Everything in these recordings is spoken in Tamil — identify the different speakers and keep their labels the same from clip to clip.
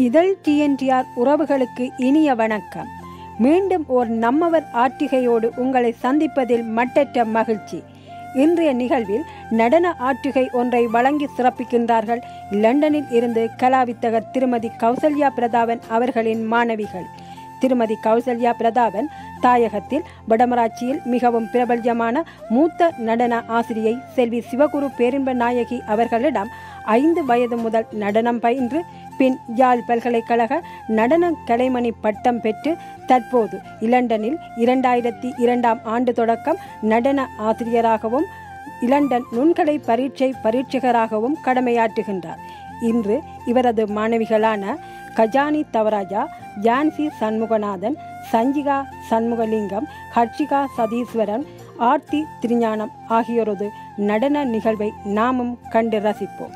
Speaker 1: இதழ் டிஎன்டிஆர் உறவுகளுக்கு இனிய வணக்கம் மீண்டும் ஓர் நம்மவர் ஆற்றுகையோடு உங்களை சந்திப்பதில் மட்டற்ற மகிழ்ச்சி இன்றைய நிகழ்வில் நடன ஆற்றுகை ஒன்றை வழங்கி சிறப்பிக்கின்றார்கள் லண்டனில் இருந்து கலாவித்தகர் திருமதி கௌசல்யா பிரதாபன் அவர்களின் மாணவிகள் திருமதி கௌசல்யா பிரதாபன் தாயகத்தில் வடமராட்சியில் மிகவும் பிரபல்யமான மூத்த நடன ஆசிரியை செல்வி சிவகுரு பேரின்ப நாயகி அவர்களிடம் ஐந்து வயது முதல் நடனம் பயின்று பின் யாழ் பல்கலைக்கழக நடன கலைமணி பட்டம் பெற்று தற்போது இலண்டனில் இரண்டாயிரத்தி இரண்டாம் ஆண்டு தொடக்கம் நடன ஆசிரியராகவும் இலண்டன் நுண்கலை பரீட்சை பரீட்சகராகவும் கடமையாற்றுகின்றார் இன்று இவரது மாணவிகளான கஜானி தவராஜா ஜான்சி சண்முகநாதன் சஞ்சிகா சண்முகலிங்கம் ஹர்ஷிகா சதீஸ்வரன் ஆர்த்தி திருஞானம் ஆகியோரது நடன நிகழ்வை நாமும் கண்டு ரசிப்போம்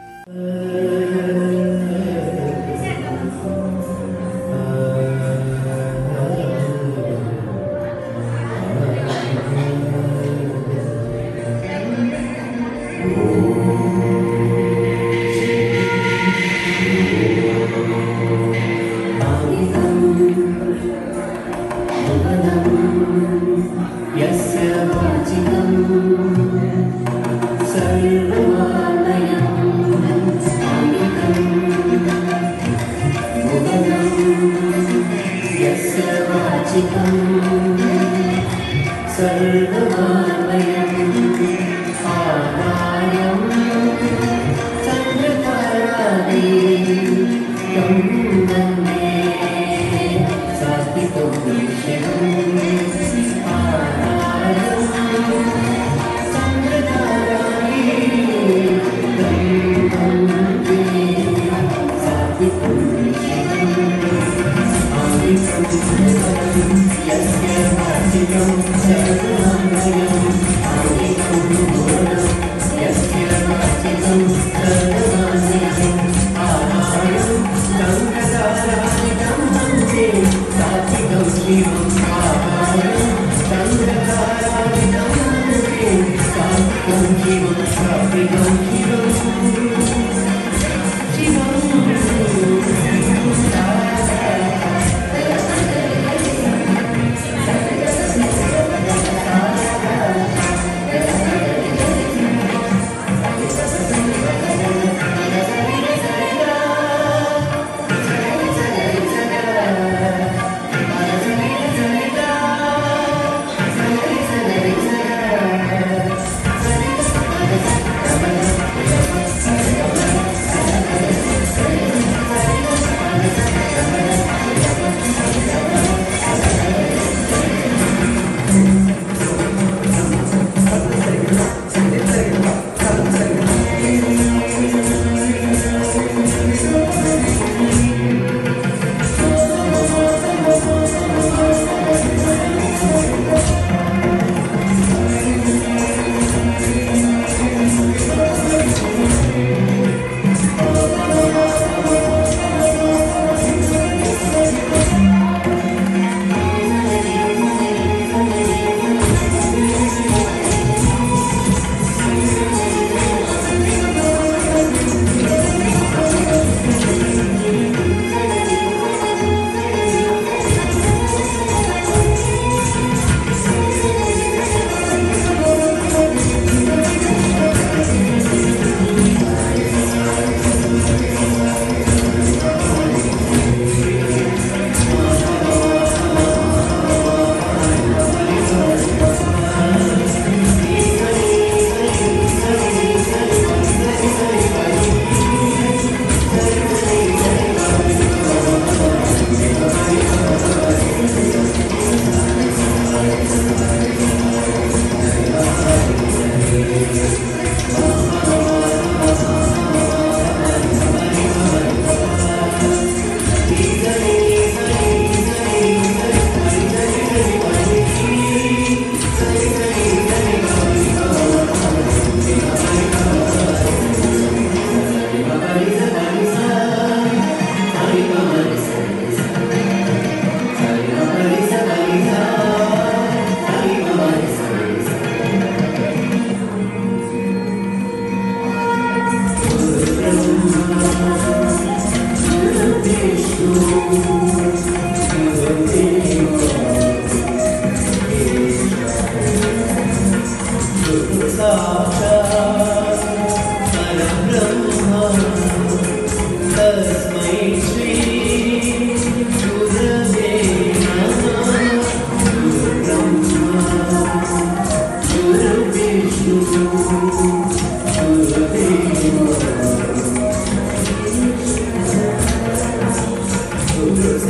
Speaker 2: यस्य वाचिकम् सर्वमालयम्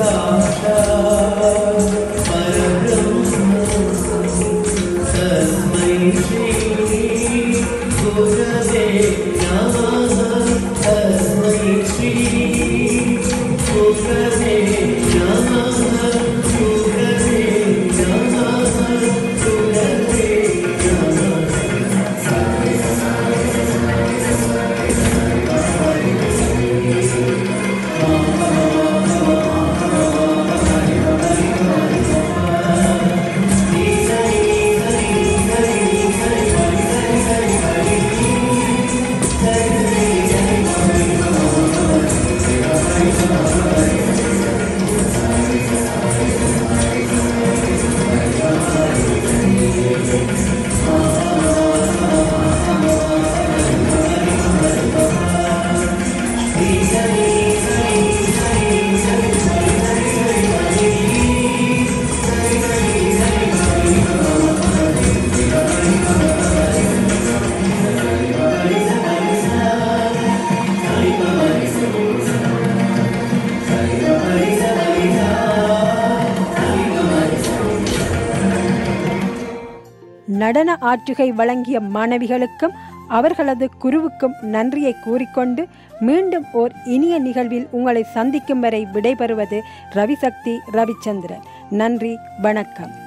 Speaker 1: நடன ஆற்றுகை வழங்கிய மாணவிகளுக்கும் அவர்களது குருவுக்கும் நன்றியை கூறிக்கொண்டு மீண்டும் ஓர் இனிய நிகழ்வில் உங்களை சந்திக்கும் வரை விடைபெறுவது ரவிசக்தி ரவிச்சந்திரன் நன்றி வணக்கம்